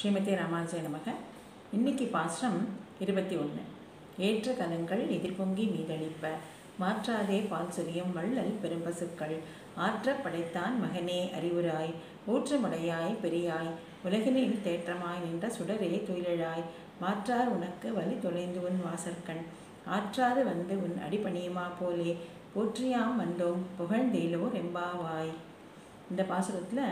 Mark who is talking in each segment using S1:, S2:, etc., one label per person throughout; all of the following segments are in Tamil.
S1: ஸ்ரீமதி ராமானுஜய நமக இன்னைக்கு பாசுரம் இருபத்தி ஒன்று ஏற்ற கலங்கள் எதிர்பொங்கி மீதளிப்ப மாற்றாதே பால் சொரியும் வள்ளல் பெரும்பசுக்கள் ஆற்ற படைத்தான் மகனே அறிவுராய் ஊற்றமுடையாய் பெரியாய் உலகினில் தேற்றமாய் நின்ற சுடரே துயிலழாய் மாற்றார் உனக்கு வழி தொலைந்து உன் வாசற்கண் ஆற்றாது வந்து உன் அடிபணியுமா போலே போற்றியாம் வந்தோம் புகழ்ந்தேலோ ரெம்பாவாய் இந்த பாசுரத்தில்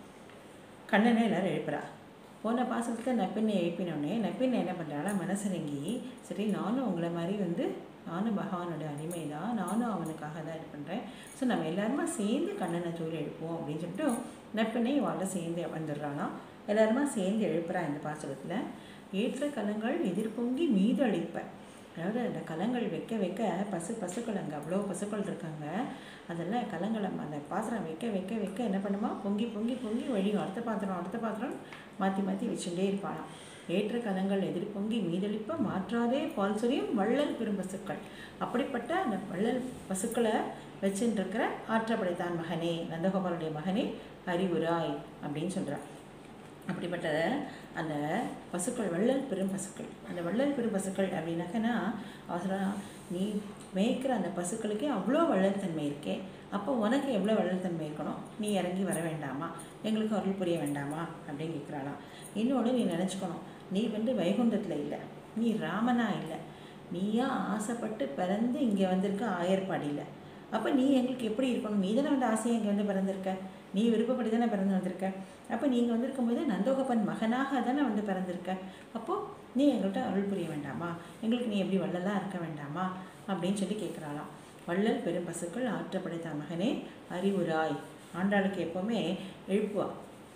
S1: கண்ணனை எல்லாரும் எழுப்புறா போன பாசத்தில் நப்பின்னை எழுப்பினோடனே நப்பின்னை என்ன பண்ணுறாளா மனசிறங்கி சரி நானும் உங்களை மாதிரி வந்து நானும் பகவானோட அடிமை தான் நானும் அவனுக்காக தான் இது பண்ணுறேன் ஸோ நம்ம எல்லாருமா சேர்ந்து கண்ணனை தூள் எழுப்புவோம் அப்படின்னு சொல்லிட்டு நப்பின்னை இவாளோட சேர்ந்து வந்துடுறானா எல்லாருமா சேர்ந்து எழுப்புறா இந்த பாசுரத்தில் ஏற்ற கலங்கள் எதிர்பொங்கி மீதளிப்ப அதாவது அந்த கலங்கள் வைக்க வைக்க பசு பசுக்கள் அங்கே அவ்வளோ பசுக்கள் இருக்காங்க அதெல்லாம் கலங்களை அந்த பாத்திரம் வைக்க வைக்க வைக்க என்ன பண்ணுமா பொங்கி பொங்கி பொங்கி வழியும் அடுத்த பாத்திரம் அடுத்த பாத்திரம் மாற்றி மாற்றி வச்சுட்டே இருப்பாளாம் ஏற்ற கலங்கள் எதிர் பொங்கி மீதளிப்ப மாற்றாதே பால் சொரியும் வள்ளல் பெரும்பசுக்கள் அப்படிப்பட்ட அந்த வள்ளல் பசுக்களை வச்சுட்டு இருக்கிற ஆற்றப்படைத்தான் மகனே நந்தகோபாலுடைய மகனே அறிவுராய் அப்படின்னு சொல்கிறார் அப்படிப்பட்ட அந்த பசுக்கள் வள்ளல் பெரும் பசுக்கள் அந்த வள்ளல் பெரும் பசுக்கள் அப்படின்னாக்கன்னா அவசரம் நீ மேய்க்கிற அந்த பசுக்களுக்கே அவ்வளோ வள்ளல் தன்மை இருக்கே அப்போ உனக்கு எவ்வளோ வள்ளல் தன்மை இருக்கணும் நீ இறங்கி வர வேண்டாமா எங்களுக்கு அருள் புரிய வேண்டாமா அப்படின்னு கேட்குறாளாம் இன்னொன்று நீ நினச்சிக்கணும் நீ வந்து வைகுண்டத்தில் இல்லை நீ ராமனா இல்லை நீயா ஆசைப்பட்டு பிறந்து இங்கே வந்திருக்க ஆயர்பாடியில் அப்போ நீ எங்களுக்கு எப்படி இருக்கணும் நீ தானே வந்து ஆசையாக இங்கே வந்து பிறந்திருக்க நீ விருப்பப்படி தானே பிறந்து வந்திருக்க அப்போ நீங்கள் வந்திருக்கும்போது நந்தோகப்பன் மகனாக தானே வந்து பிறந்திருக்க அப்போது நீ எங்கள்கிட்ட அருள் புரிய வேண்டாமா எங்களுக்கு நீ எப்படி வள்ளலாக இருக்க வேண்டாமா அப்படின்னு சொல்லி கேட்குறாளாம் வள்ளல் பெரும் பசுக்கள் ஆற்றப்படைத்த மகனே அறிவுராய் ஆண்டாளுக்கு எப்போவுமே எழுப்புவா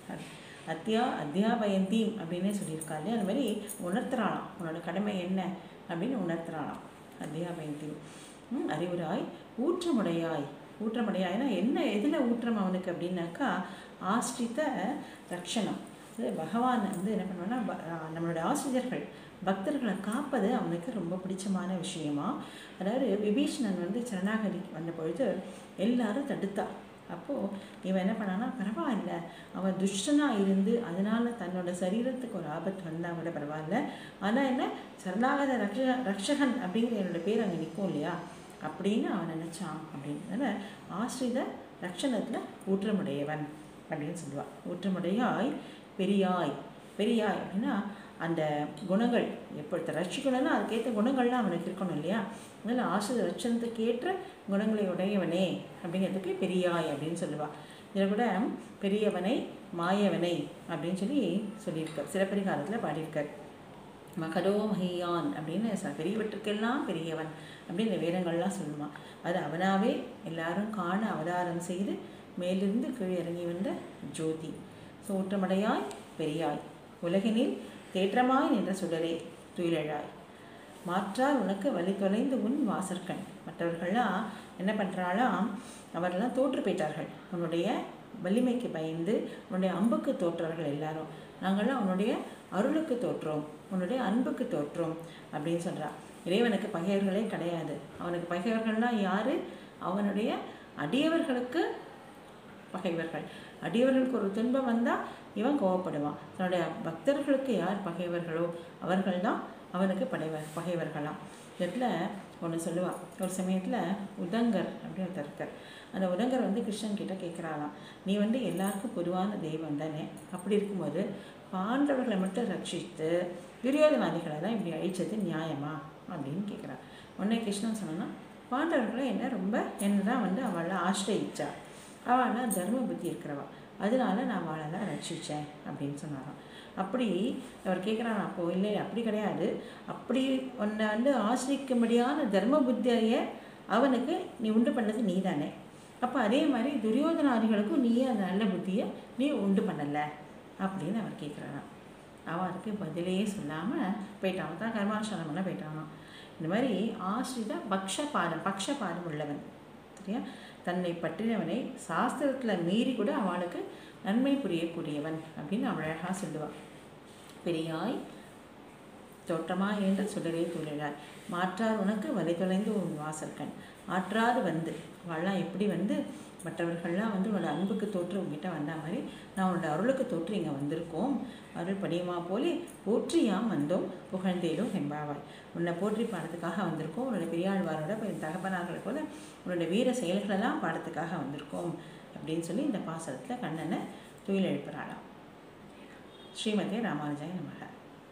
S1: அத்தியா அத்தியாபயந்தீம் அப்படின்னே சொல்லியிருக்கா இல்லையா அந்த மாதிரி உணர்த்துறாளாம் உன்னோட கடமை என்ன அப்படின்னு உணர்த்துறாளாம் அத்தியாபயந்தீம் ம், அறிவுராய் ஊற்றமுடையாய் ஊற்றமுடையாய்னா என்ன எதில் ஊற்றம் அவனுக்கு அப்படின்னாக்கா ஆஸ்ரித ரக்ஷணம் அது பகவான் வந்து என்ன பண்ணுவான்னா ப- ஆஹ் நம்மளோட ஆசிரியர்கள் பக்தர்களை காப்பது அவனுக்கு ரொம்ப பிடிச்சமான விஷயமா அதாவது விபீஷணன் வந்து சரணாகதி வந்த பொழுது எல்லாரும் தடுத்தா அப்போது இவன் என்ன பண்ணான்னா பரவாயில்ல அவன் துஷ்டனாக இருந்து அதனால தன்னோட சரீரத்துக்கு ஒரு ஆபத்து வந்தால் கூட பரவாயில்ல ஆனால் என்ன சரணாகத ரக்ஷ ரக்ஷகன் அப்படிங்கிற என்னோட பேர் அங்கே நிற்கும் இல்லையா அப்படின்னு அவன் நினச்சான் அப்படின்றத ஆசிரித ரக்ஷணத்தில் ஊற்றமுடையவன் அப்படின்னு சொல்லுவாள் ஊற்றமுடையாய் பெரியாய் பெரியாய் அப்படின்னா அந்த குணங்கள் எப்பொழுது ரட்சிக்கணும்னா அதுக்கேற்ற குணங்கள்லாம் அவனுக்கு இருக்கணும் இல்லையா அதனால் ஆசிரித ரட்சணத்துக்கு ஏற்ற குணங்களை உடையவனே அப்படிங்கிறதுக்கு பெரியாய் அப்படின்னு சொல்லுவாள் இதில் கூட பெரியவனை மாயவனை அப்படின்னு சொல்லி சொல்லியிருக்கார் சிலப்பதிகாரத்தில் பாடியிருக்கார் மகடோ மகியான் அப்படின்னு ச பெரியவற்றுக்கெல்லாம் பெரியவன் அப்படின்னு இந்த வேதங்கள்லாம் சொல்லுமா அது அவனாவே எல்லாரும் காண அவதாரம் செய்து மேலிருந்து கீழே இறங்கி வந்த ஜோதி ஸோ ஊற்றமடையாய் பெரியாய் உலகினில் தேற்றமாய் நின்ற சுடரே துயிலழாய் மாற்றால் உனக்கு வழி தொலைந்து உன் வாசற்கண் மற்றவர்கள்லாம் என்ன பண்ணுறாளாம் அவரெல்லாம் தோற்று போயிட்டார்கள் உன்னுடைய வலிமைக்கு பயந்து உன்னுடைய அம்புக்கு தோற்றவர்கள் எல்லாரும் நாங்கள்லாம் உன்னுடைய அருளுக்கு தோற்றோம் உன்னுடைய அன்புக்கு தோற்றோம் அப்படின்னு சொல்றா இறைவனுக்கு பகைவர்களே கிடையாது அவனுக்கு பகைவர்கள்லாம் யாரு அவனுடைய அடியவர்களுக்கு பகைவர்கள் அடியவர்களுக்கு ஒரு துன்பம் வந்தால் இவன் கோவப்படுவான் தன்னுடைய பக்தர்களுக்கு யார் பகைவர்களோ அவர்கள் தான் அவனுக்கு படைவர் பகைவர்களாம் இதில் ஒன்று சொல்லுவா ஒரு சமயத்தில் உதங்கர் அப்படின்னு ஒருத்தர் இருக்கார் அந்த உதங்கர் வந்து கிருஷ்ணன் கிட்ட கேட்குறாளாம் நீ வந்து எல்லாருக்கும் பொதுவான தெய்வம் தானே அப்படி இருக்கும்போது பாண்டவர்களை மட்டும் ரட்சித்து துரியோதனாதிகளை தான் இப்படி அழிச்சது நியாயமா அப்படின்னு கேட்குறான் உடனே கிருஷ்ணன் சொன்னா பாண்டவர்களை என்ன ரொம்ப என்ன தான் வந்து அவளை ஆசிரயிச்சா அவளாம் தர்ம புத்தி இருக்கிறவா அதனால நான் அவளெல்லாம் ரட்சித்தேன் அப்படின்னு சொன்னாராம் அப்படி அவர் கேட்குறான் அப்போ இல்லை அப்படி கிடையாது அப்படி உன்னை வந்து ஆசிரிக்கும்படியான தர்ம புத்தியை அவனுக்கு நீ உண்டு பண்ணது நீ தானே அப்போ அதே மாதிரி துரியோதனாதிகளுக்கும் நீயே அந்த நல்ல புத்தியை நீ உண்டு பண்ணலை அப்படின்னு அவர் கேட்குறாராம் அவன் அதுக்கு பதிலே சொல்லாமல் போயிட்டான் அவன் தான் கர்மானுஷ்டானம் பண்ண போயிட்டானாம் இந்த மாதிரி ஆசிரித பக்ஷபாதம் பக்ஷபாதம் உள்ளவன் சரியா தன்னை பற்றினவனை சாஸ்திரத்தில் மீறி கூட அவளுக்கு நன்மை புரியக்கூடியவன் அப்படின்னு அவள் அழகாக சொல்லுவாள் பெரியாய் தோற்றமா என்ற சுடரே துளிராய் மாற்றார் உனக்கு வலை தொலைந்து உன் வாசற்கண் ஆற்றாது வந்து அவள்லாம் எப்படி வந்து மற்றவர்கள்லாம் வந்து உன்னோட அன்புக்கு தோற்று உங்ககிட்ட வந்த மாதிரி நான் உன்னோட அருளுக்கு தோற்று இங்கே வந்திருக்கோம் அருள் படியுமா போலே போற்றியாம் வந்தோம் புகழ்ந்தேலும் வெம்பாவாய் உன்னை போற்றி பாடத்துக்காக வந்திருக்கோம் உன்னோட பெரியாழ்வாரோட பெரிய தகப்பனார்களை போல உன்னோட வீர செயல்களெல்லாம் பாடத்துக்காக வந்திருக்கோம் அப்படின்னு சொல்லி இந்த பாசனத்தில் கண்ணனை துயில் எழுப்புறாளாம் ஸ்ரீமதி ராமானுஜாய நமக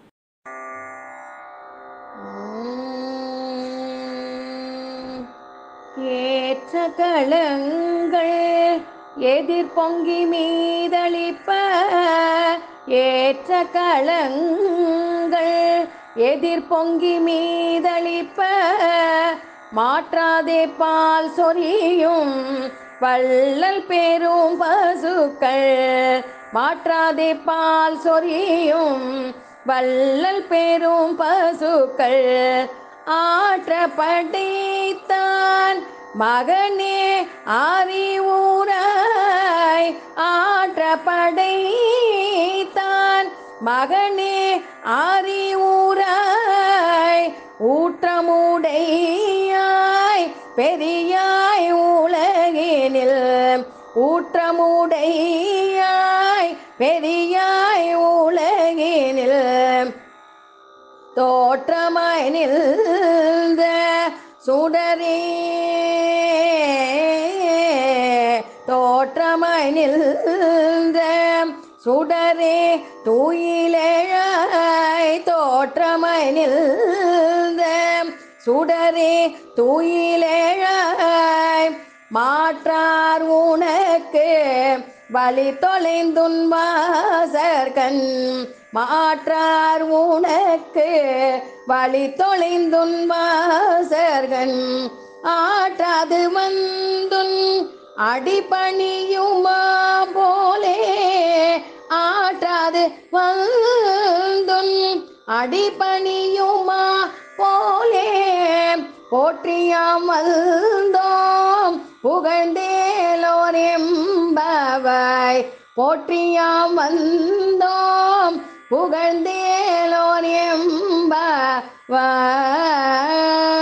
S2: ஏற்ற களங்கள் எதிர் பொங்கி மீதளிப்ப ஏற்ற களங்கள் எதிர் பொங்கி மீதளிப்ப மாற்றாதே பால் சொரியும் வள்ளல் பெரும் பசுக்கள் மாற்றாதே பால் சொரியும் வள்ளல் பெரும் பசுக்கள் ஆற்ற படைத்தான் மகனே அறிவுராய் ஆற்ற படைத்தான் மகனே அறிவுராய் ஊற்றமுடையாய் பெரியாய் உலகினில் ஊற்றமுடையாய் பெரியாய் உலகினில் தோற்றமாய் நின்ற சுடரே தோற்றமாய் நின்ற சுடரே தூயிலேழாய் தோற்றமாய் நின்ற சுடரே தூயிலேழாய் மாற்றார் உனக்கு வழி தொலைந்துன் வாசற்கண் மாற்றார் உனக்கு வழி தொலைந்துன் வாசற்கண் ஆற்றாது வந்துன் அடிபணியுமா போலே ஆற்றாது வந்துன் அடிபணியுமா போலே போற்றியாம் வந்தோம் புகழ்ந்தேலோர் எம்பவாய் போற்றியாம் வந்தோம் புகழ்ந்தேலோர் எம்பவாய்